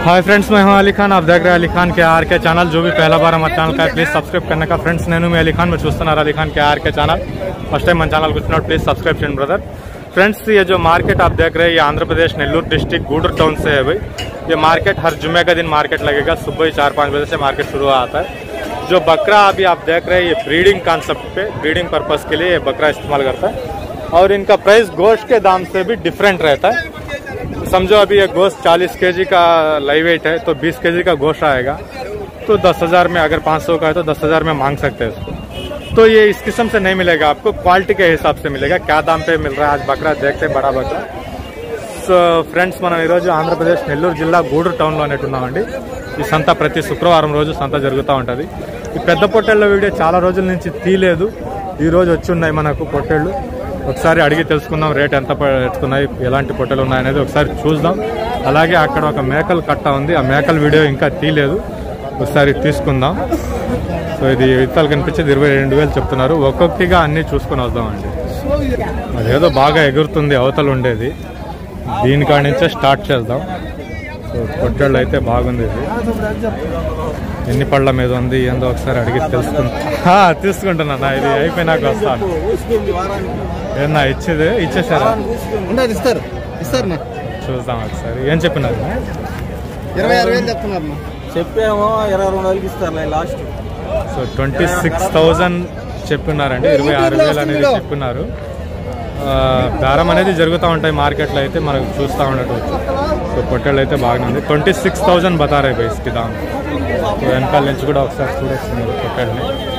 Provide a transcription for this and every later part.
Hi friends मैं हूं अली खान आप देख रहे हैं अली खान के आर के चैनल जो भी पहला बार हमारे ఛానల్ का ప్లీజ్ సబ్స్క్రైబ్ करने का फ्रेंड्स నేను మీ అలీ ఖాన్ మీరు చూస్తున్నారు Ali Khan K R K channel first time మన ఛానల్ కూర్చున్నాడు प्लीज सब्सक्राइब చేయండి ब्रदर फ्रेंड्स ये जो मार्केट आप देख रहे हैं ये आंध्र प्रदेश नेल्लूर डिस्ट्रिक्ट गूडर टाउन से है भाई ये मार्केट हर जुम्मे का दिन मार्केट लगेगा सुबह ही चार पाँच बजे से मार्केट शुरू आता है जो बकरा अभी आप देख रहे हैं ये ब्रीडिंग कॉन्सेप्ट पे ब्रीडिंग पर्पस के लिए ये बकरा इस्तेमाल करता है और इनका प्राइस गोश्त के दाम से भी डिफरेंट रहता है समझो अभी ये गोश्त 40 केजी का लाइव वेट है तो 20 केजी का गोश्त आएगा तो दस हजार में अगर 500 का है तो दस हजार में मांग सकते हैं इसको तो ये इस किस्म से नहीं मिलेगा आपको क्वालिटी के हिसाब से मिलेगा क्या दाम पे मिल रहा है आज बकरा देखते हैं बड़ा बकरा సో ఫ్రెండ్స్ మనం ఈరోజు ఆంధ్రప్రదేశ్ నెల్లూరు జిల్లా గూడూరు టౌన్లో అనేట్టున్నామండి ఈ సంత ప్రతి శుక్రవారం రోజు సంత జరుగుతూ ఉంటుంది ఈ పెద్ద పొట్టేళ్ళ వీడియో చాలా రోజుల నుంచి తీయలేదు ఈ రోజు వచ్చి ఉన్నాయి మనకు పొట్టేళ్ళు ఒకసారి అడిగి తెలుసుకుందాం రేట్ ఎంత పెడుతున్నాయి ఎలాంటి పొట్టెలు ఉన్నాయనేది ఒకసారి చూద్దాం అలాగే అక్కడ ఒక మేకల కట్ట ఉంది ఆ మేకల వీడియో ఇంకా తీయలేదు ఒకసారి తీసుకుందాం సో ఇది విత్తాలు కనిపించేది ఇరవై రెండు వేలు చెప్తున్నారు ఒక్కొక్కటిగా అన్ని చూసుకొని వద్దామండి అదేదో బాగా ఎగురుతుంది అవతల ఉండేది దీని కాడి నుంచే స్టార్ట్ చేద్దాం సో పొట్టేళ్ళు అయితే బాగుంది ఇది ఎన్ని పళ్ళ మీద ఉంది ఏందో ఒకసారి అడిగి తెలుసుకుంటా తీసుకుంటున్నా ఇది అయిపోయినాక వస్తాను ఏమన్నా ఇచ్చేది ఇచ్చేసారా ఉండదు ఇస్తారు ఇస్తారు నా చూద్దాం ఒకసారి ఏం చెప్పినారు ఇరవై ఆరు వేలు చెప్తున్నారు నా చెప్పామో ఇరవై రెండు వేలకి ఇస్తారు last so twenty six thousand చెప్పినారండి ఇరవై ఆరు వేలు అనేది చెప్పినారు ఆ, బేరం అనేది జరుగుతూ ఉంటాయి మార్కెట్లో అయితే మనకు చూస్తూ ఉండటవచ్చు సో పొట్టేళ్ళు అయితే బాగానే ఉంది ట్వంటీ సిక్స్ థౌజండ్ బతారాయి బైస్కి దామ్ సో వెనకాల నుంచి కూడా ఒకసారి చూడొచ్చు మీరు పొట్టేళ్ళని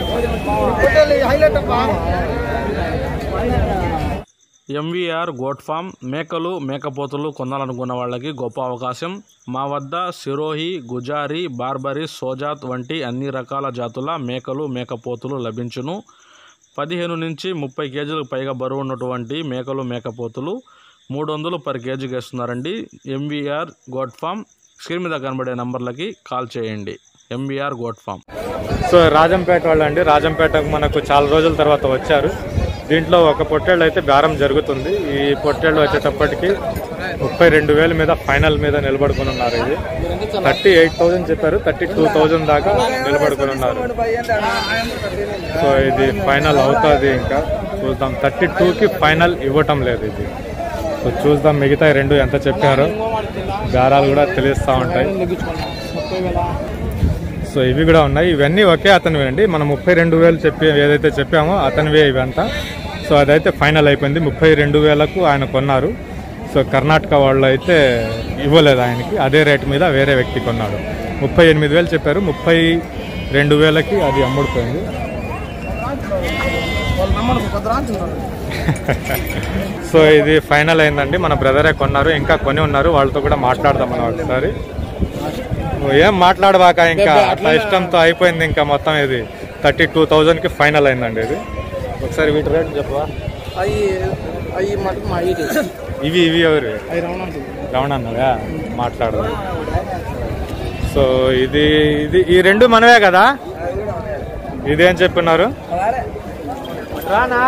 ఎంవీఆర్ గోట్ ఫామ్ మేకలు మేకపోతులు కొనాలనుకున్న వాళ్ళకి గొప్ప అవకాశం మా వద్ద సిరోహి గుజారి బార్బరీ సోజాత్ వంటి అన్ని రకాల జాతుల మేకలు మేకపోతులు లభించును పదిహేను నుంచి ముప్పై కేజీలకు పైగా బరువు ఉన్నటువంటి మేకలు మేకపోతులు మూడు వందలు పర్ కేజీకి వేస్తున్నారండి ఎంవీఆర్ గోట్ ఫామ్ స్క్రీన్ మీద కనబడే నంబర్లకి కాల్ చేయండి MVR goat farm so Rajampet వాళ్ళు అండి రాజంపేటకు మనకు చాలా రోజుల తర్వాత వచ్చారు దీంట్లో ఒక పొట్టేళ్ళు అయితే బేరం జరుగుతుంది ఈ పొట్టేళ్ళు వచ్చేటప్పటికి ముప్పై రెండు వేల మీద ఫైనల్ మీద నిలబడుకుని ఉన్నారు ఇది థర్టీ ఎయిట్ థౌజండ్ చెప్పారు థర్టీ టూ థౌజండ్ దాకా నిలబడుకుని ఉన్నారు సో ఇది ఫైనల్ అవుతుంది ఇంకా చూద్దాం థర్టీ టూకి ఫైనల్ ఇవ్వటం లేదు ఇది సో చూద్దాం మిగతా రెండు ఎంత చెప్పారో బేరాలు కూడా తెలుస్తూ ఉంటాయి సో ఇవి కూడా ఉన్నాయి ఇవన్నీ ఒకే అతనివి అండి మనం ముప్పై రెండు వేలు చెప్పి ఏదైతే చెప్పామో అతనివే ఇవంతా సో అదైతే ఫైనల్ అయిపోయింది ముప్పై రెండు వేలకు ఆయన కొన్నారు సో కర్ణాటక వాళ్ళు అయితే ఇవ్వలేదు ఆయనకి అదే రేటు మీద వేరే వ్యక్తి కొన్నాడు ముప్పై ఎనిమిది వేలు చెప్పారు ముప్పై రెండు వేలకి అది అమ్ముడుపోయింది సో ఇది ఫైనల్ అయిందండి మన బ్రదరే కొన్నారు ఇంకా కొని ఉన్నారు వాళ్ళతో కూడా మాట్లాడదాం మనం ఒకసారి నువ్వు ఏం మాట్లాడబాక ఇంకా అట్లా ఇష్టంతో అయిపోయింది ఇంకా మొత్తం ఇది థర్టీ టూ థౌజండ్కి ఫైనల్ అయిందండి ఇది ఒకసారి వీటి రేట్ చెప్పవా అవి అవి మటుకు మా ఇది ఇవి ఇవి ఎవరు అవి రౌండ్ రమణ అన్నవా మాట్లాడదాం సో ఇది ఇది ఈ రెండు మనవే కదా ఇదేం చెప్పున్నారు రానా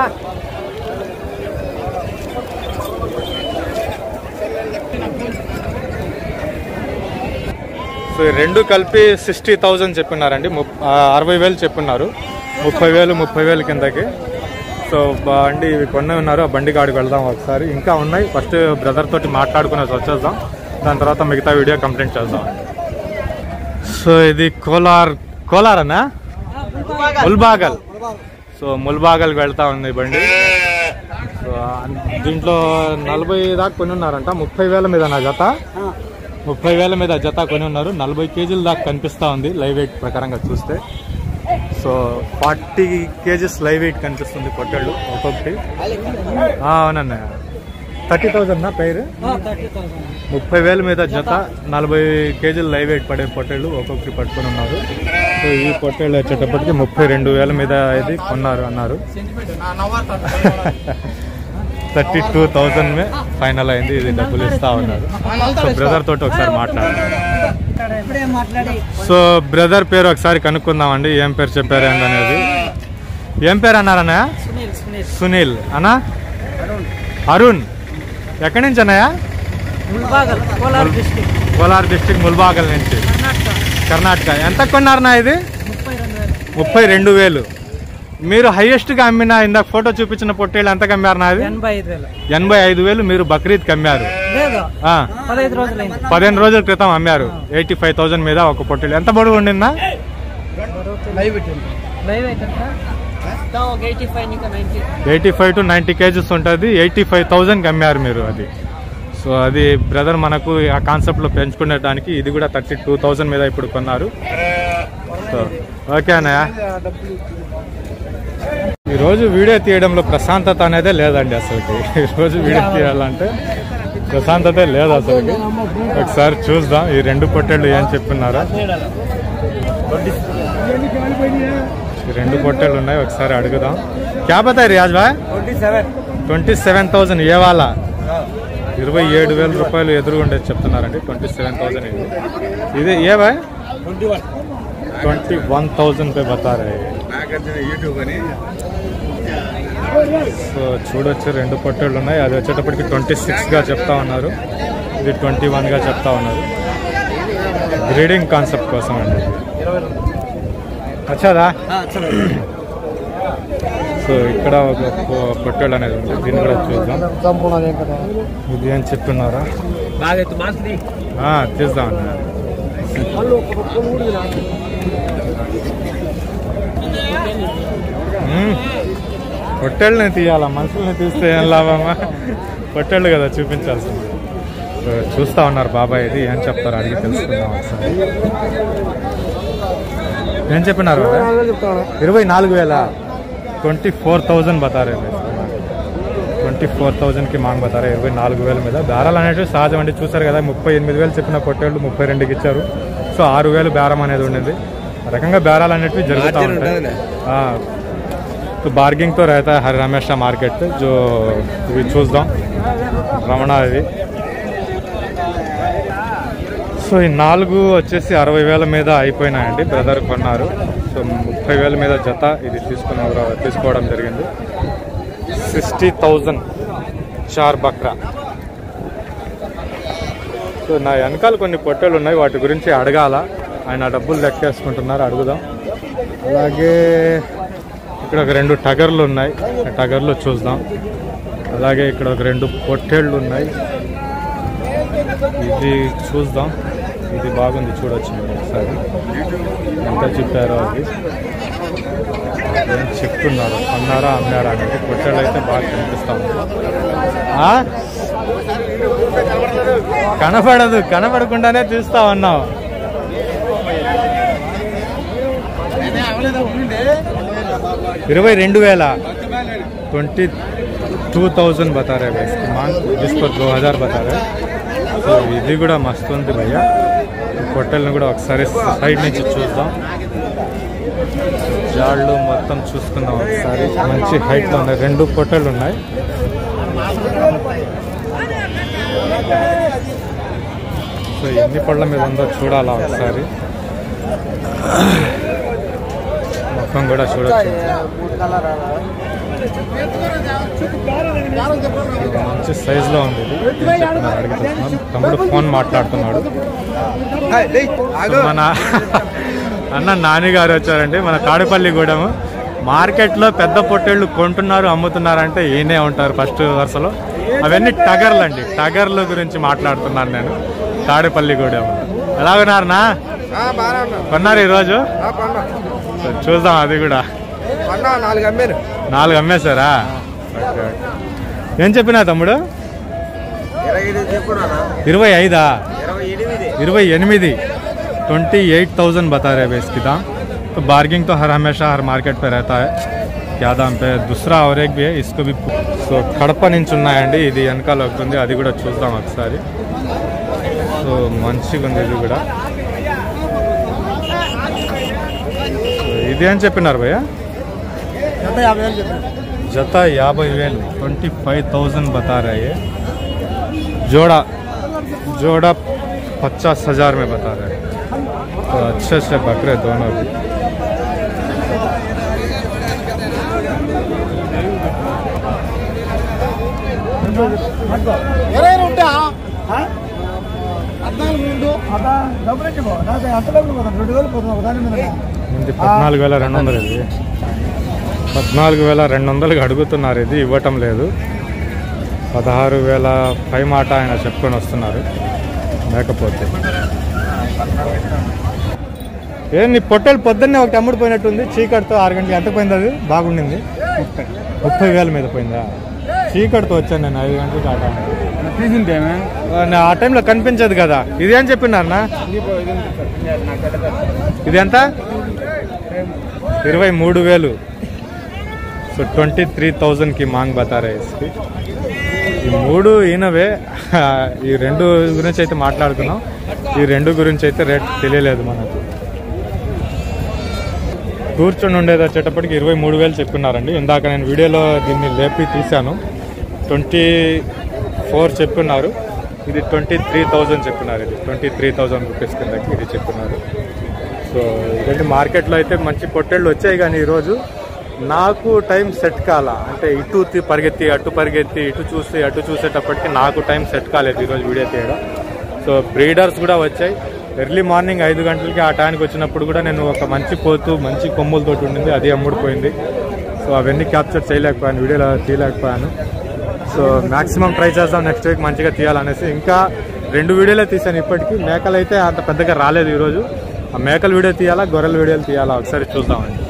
సో ఈ రెండు కలిపి సిక్స్టీ థౌజండ్ చెప్పినారండి ముప్- ఆ, అరవై వేలు చెప్పినారు ముప్పై వేలు ముప్పై వేలు కిందకి సో బండి ఇవి కొన్ని ఉన్నారు ఆ బండి కాడికి వెళ్దాం ఒకసారి ఇంకా ఉన్నాయి ఫస్ట్ బ్రదర్ తోటి మాట్లాడుకునేసి వచ్చేద్దాం దాని తర్వాత మిగతా వీడియో కంప్లీట్ చేద్దాం సో ఇది కోలార్ కోలార్ అన్నా ముల్బాగల్ సో ముల్బాగల్కి వెళ్తా ఉంది ఈ బండి సో అన్- దీంట్లో నలభై దాకా కొని ఉన్నారంట ముప్పై వేల మీద నా జత ముప్పై వేల మీద జత కొని ఉన్నారు నలభై కేజీల దాకా కనిపిస్తా ఉంది లైవ్ వెయిట్ ప్రకారంగా చూస్తే so forty kgs live weight కనిపిస్తుంది పొట్టేళ్ళు ఒక్కొక్కటి ఆ, అవునన్న థర్టీ థౌజండ్ నా పేరు ముప్పై వేల మీద జత నలభై కేజీలు లైవ్ వెయిట్ పడే పొట్టేళ్ళు ఒక్కొక్కటి పట్టుకొని ఉన్నారు సో ఈ పొట్టేళ్ళు వచ్చేటప్పటికి ముప్పై రెండు వేల మీద ఇది కొన్నారు అన్నారు థర్టీ టూ థౌజండ్ మే ఫైనల్ అయింది ఇది డబ్బులు ఇస్తా ఉన్నారు సో బ్రదర్ తోటి ఒకసారి మాట్లాడారు సో బ్రదర్ పేరు ఒకసారి కనుక్కుందామండి ఏం పేరు చెప్పారు ఏందనేది ఏం పేరు అన్నారన్నయ్య సునీల్ అన్నా అరుణ్ ఎక్కడి నుంచి అన్నయ్య ముల్బాగల్ కోలార్ డిస్ట్రిక్ట్ కోలార్ డిస్టిక్ ముల్బాగల్ నుంచి కర్ణాటక ఎంత కొన్నారనా ఇది ముప్పై రెండు వేలు మీరు హైయెస్ట్గా అమ్మిన ఇందాక ఫోటో చూపించిన పొట్టేళ్ళు ఎంత కమ్మారు నాది ఎనభై ఐదు వేలు ఎనభై ఐదు వేలు మీరు బక్రీద్ కమ్మారు లేదు ఆ, పదహైదు రోజులైంది పదిహేను రోజుల క్రితం అమ్మారు ఎయిటీ ఫైవ్ థౌసండ్ మీద ఒక పొట్టేళ్ళు ఎంత బరువు ఉండిందా లైవ్ పెట్టింది లైవ్ అయితే ఒక ఎయిటీ ఫైవ్ ఇంకా ninety eighty five to ninety kgs ఉంటుంది ఎయిటీ ఫైవ్ థౌజండ్కి అమ్మారు మీరు అది సో అది బ్రదర్ మనకు ఆ కాన్సెప్ట్లో పెంచుకునేటానికి ఇది కూడా థర్టీ టూ థౌజండ్ మీద ఇప్పుడు కొన్నారు సో ఓకే అన్నయ్య ఈరోజు వీడియో తీయడంలో ప్రశాంతత అనేదే లేదండి అసలుకి ఈరోజు వీడియో తీయాలంటే ప్రశాంతతే లేదు అసలుకి ఒకసారి చూద్దాం ఈ రెండు పొట్టేళ్ళు ఏం చెప్తున్నారా ఈ రెండు పొట్టేళ్ళు ఉన్నాయి ఒకసారి అడుగుదాం క్యా బతాయి రియాజ్ బాయ్ twenty seven twenty seven thousand ఏ వాళ్ళ ఇరవై ఏడు వేల రూపాయలు ఎదురు ఉండేది చెప్తున్నారండి ట్వంటీ సెవెన్ థౌసండ్ ఇది ఇది ఏ బాయ్ twenty one twenty one thousand పే బతారే యూట్యూబ్ అని సో చూడొచ్చు రెండు పొట్టేళ్ళు ఉన్నాయి అది వచ్చేటప్పటికి ట్వంటీ సిక్స్గా చెప్తా ఉన్నారు ఇది ట్వంటీ వన్గా చెప్తా ఉన్నారు బ్రీడింగ్ కాన్సెప్ట్ కోసం అండి వచ్చాదా సో ఇక్కడ ఒక పొ- పొట్టేళ్ళు అనేది ఉంది దీన్ని కూడా చూద్దాం సంపూర్ణ కదా ఇది ఏం చెప్తున్నారా బాగా మాస్ది ఆ, తీద్దాం అన్న. మ్మ్. పొట్టేళ్ళని తీయాలా మనుషుల్ని తీస్తే ఏం లాభమా పొట్టేళ్ళు కదా చూపించాల్సింది సో చూస్తా ఉన్నారు బాబాయ్ ఇది ఏం చెప్తారు అడిగి తెలుసుకుందాం ఒకసారి ఏం చెప్పినారు బాబాయ్? చెప్తాను ఇరవై నాలుగు వేల ట్వంటీ ఫోర్ థౌజండ్ బతారే ట్వంటీ ఫోర్ థౌజండ్కి మాంగ్ బతారా ఇరవై నాలుగు వేల మీద బేరాలు అనేవి సహజం అండి చూసారు కదా ముప్పై ఎనిమిది వేలు చెప్పిన పొట్టేళ్ళు ముప్పై రెండుకి ఇచ్చారు సో ఆరు వేలు బేరం అనేది ఉండింది ఆ రకంగా బేరాలు అనేటివి జరుగుతూ మార్జిన్ ఉంటాయి ఉంటుందిలే. ఆ, तो बार्गिंग तो रहता है हर हमेशा मार्केट पे जो ఇవి చూద్దాం రమణ ఇది సో ఈ నాలుగు వచ్చేసి అరవై వేల మీద అయిపోయినాయండి బ్రదర్ కొన్నారు సో ముప్పై వేల మీద జత ఇది తీసుకున్న తీసుకోవడం జరిగింది సిక్స్టీ థౌజండ్ చార్ బక్రా సో నా వెనకాల కొన్ని పొట్టెలు ఉన్నాయి వాటి గురించి అడగాల ఆయన డబ్బులు లెక్కేసుకుంటున్నారు అడుగుదాం అలాగే ఇక్కడ ఒక రెండు టగర్లు ఉన్నాయి ఆ టగర్లు చూద్దాం అలాగే ఇక్కడ ఒక రెండు పొట్టేళ్ళు ఉన్నాయి ఇది చూద్దాం ఇది బాగుంది చూడొచ్చు మీరు ఒకసారి ఎంత చెప్పారో అది ఏం చెప్తున్నారు అన్నారా అమ్మారా అనేది పొట్టేళ్ళు అయితే బాగా కనిపిస్తా ఉంది ఆ? కనపడదు కనపడకుండానే తీస్తా ఉన్నావు ఇరవై రెండు వేల ट्वेंटी టూ థౌజండ్ బతా రే భయ్ इसकी मांग जिस पर दो हजार बता रहे సో ఇది కూడా మస్తు ఉంది భయ్య ఈ పొట్టెల్ని కూడా ఒకసారి సైడ్ నుంచి చూద్దాం జాళ్ళు మొత్తం చూసుకుందాం ఒకసారి మంచి హైట్లో ఉన్నాయి రెండు పొట్టెలు ఉన్నాయి సో ఎన్ని పళ్ళ మీద ఉందో చూడాలా ఒకసారి మొత్తం కూడా చూడొచ్చు మంచి సైజ్ లో ఉంది ఇది ఏం చెప్తున్నారు అడిగి తెలుసుకుందాం. తమ్ముడు ఫోన్ మాట్లాడుతున్నాడు మన అన్న నాని గారు వచ్చారండి మన తాడేపల్లి గూడెము మార్కెట్లో పెద్ద పొట్టేళ్ళు కొంటున్నారు అమ్ముతున్నారంటే ఈయనే ఉంటారు ఫస్ట్ వరుసలో అవన్నీ టగర్లు అండి టగర్ల గురించి మాట్లాడుతున్నాను నేను తాడేపల్లి గూడెం ఎలా ఉన్నారనా బాగా ఉన్నా కొన్నారు ఈరోజు పండు సో చూద్దాం అది కూడా పండు నాలుగు అమ్మారు నాలుగు అమ్మేశారా ఓకే, ఓకే. ఏం చెప్పినా తమ్ముడు ఇరవై ఐదు చెప్పున్నా ఇరవై ఐదా ఇరవై ఎనిమిది इरवई एनमिदी ट्वेंटी एट थाउजेंड बता रहे हैं इसकी दाम तो बार्गिंग तो हर हमेशा हर मार्केट पे रहता है क्या दाम पे दूसरा और एक भी है इसको भी సో కడప నుంచి ఉన్నాయండి ఇది వెనకాల ఒకటి ఉంది అది కూడా చూద్దాం ఒకసారి సో మంచిగా ఉంది ఇది కూడా సో ఇది అని చెప్పినారు భయ్య యాభై వేలు చెప్పాను జత యాభై వేలు ట్వంటీ ఫైవ్ థౌజండ్ बता रहे हैं जोड़ा जोड़ा पचास हजार में बता रहे हैं तो अच्छे से बकरे दोनों भी ఇరవై ఉంటా పద్నాలుగు ముందు అదా డబ్బులు ఇచ్చిపో నాకు ఎంత డబ్బులు పోతాను రెండు వేలు పోతుంది ఒకదాని మీద ఇది పద్నాలుగు వేల రెండు వందలు ఇది పద్నాలుగు వేల రెండు వందలకి అడుగుతున్నారు ఇది ఇవ్వటం లేదు పదహారు వేల పై మాట ఆయన చెప్పుకొని వస్తున్నారు లేకపోతే ఏ నీ పొట్టేలు పొద్దున్నే ఒకటి అమ్ముడు పోయినట్టుంది చీకటితో ఆరు గంటలకు ఎంత పోయింది అది బాగుండింది ముప్పై వేల మీద పోయిందా చీకటితో వచ్చాను నేను ఐదు గంటలకు ఆ టైంలో తీసిందేమే ఆ, ఆ టైంలో కనిపించదు కదా ఇది ఏం చెప్పినారనా ఇది ఎంత ఇరవై మూడు వేలు సో ట్వంటీ త్రీ థౌజండ్కి మాంగ్ బతారా ఇస్కి ఈ మూడు ఈయనవే ఈ రెండు గురించి అయితే మాట్లాడుకున్నాం ఈ రెండు గురించి అయితే రేట్ తెలియలేదు మనకు కూర్చొని ఉండేది వచ్చేటప్పటికి ఇరవై మూడు వేలు చెప్పున్నారండి ఇందాక నేను వీడియోలో దీన్ని లేపి తీశాను ట్వంటీ ఫోర్ చెప్పున్నారు ఇది ట్వంటీ త్రీ థౌజండ్ చెప్పున్నారు ఇది ట్వంటీ త్రీ థౌజండ్ రూపీస్ కిందకి ఇది చెప్పున్నారు సో ఇదండి మార్కెట్లో అయితే మంచి పొట్టేళ్ళు వచ్చాయి కానీ ఈరోజు నాకు టైం సెట్ కాల అంటే ఇటు తి- పరిగెత్తి అటు పరిగెత్తి ఇటు చూసి అటు చూసేటప్పటికి నాకు టైం సెట్ కాలేదు ఈరోజు వీడియో తీయడం సో బ్రీడర్స్ కూడా వచ్చాయి ఎర్లీ మార్నింగ్ ఐదు గంటలకి ఆ టైంకి వచ్చినప్పుడు కూడా నేను ఒక మంచి పోతు మంచి కొమ్ములతోటి ఉండింది అది అమ్ముడుపోయింది సో అవన్నీ క్యాప్చర్ చేయలేకపోయాను వీడియోలో తీయలేకపోయాను సో మాక్సిమం ట్రై చేద్దాం నెక్స్ట్ వీక్ మంచిగా తీయాలనేసి ఇంకా రెండు వీడియోలే తీసాను ఇప్పటికీ మేకలు అయితే అంత పెద్దగా రాలేదు ఈరోజు ఆ మేకల వీడియో తీయాలా గొర్రెల వీడియోలు తీయాలా ఒకసారి చూద్దామండి